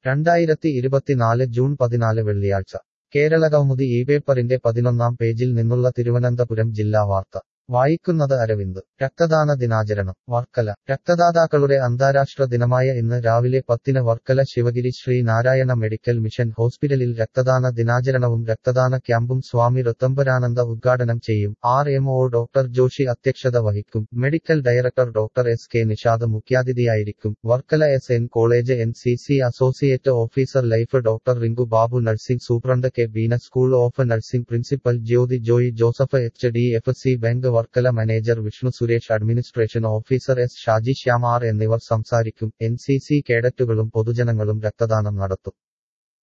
രണ്ടായിരത്തി ഇരുപത്തിനാല് ജൂൺ പതിനാല് വെള്ളിയാഴ്ച കേരളകൗമുദി ഈ പേപ്പറിന്റെ പതിനൊന്നാം പേജിൽ നിന്നുള്ള തിരുവനന്തപുരം ജില്ലാ വാർത്ത വായിക്കുന്നത് അരവിന്ദ് രക്തദാന ദിനാചരണം വർക്കല രക്തദാതാക്കളുടെ അന്താരാഷ്ട്ര ദിനമായ ഇന്ന് രാവിലെ പത്തിന് വർക്കല ശിവഗിരി ശ്രീ നാരായണ മെഡിക്കൽ മിഷൻ ഹോസ്പിറ്റലിൽ രക്തദാന ദിനാചരണവും രക്തദാന ക്യാമ്പും സ്വാമി ഋത്തംബരാനന്ദ ഉദ്ഘാടനം ചെയ്യും R M O doctor Joshy അധ്യക്ഷത വഹിക്കും medical director doctor S K Nishad മുഖ്യാതിഥിയായിരിക്കും Varkala S N college N C C associate officer life doctor Rinku Babu nursing superintendent K Beena school of nursing principal Jyothi Joy Joseph H D F C bank Varkala manager Vishnu Suresh administration officer S Shaji ശ്യാമാർ എന്നിവർ സംസാരിക്കും N C C കേഡറ്റുകളും പൊതുജനങ്ങളും രക്തദാനം നടത്തും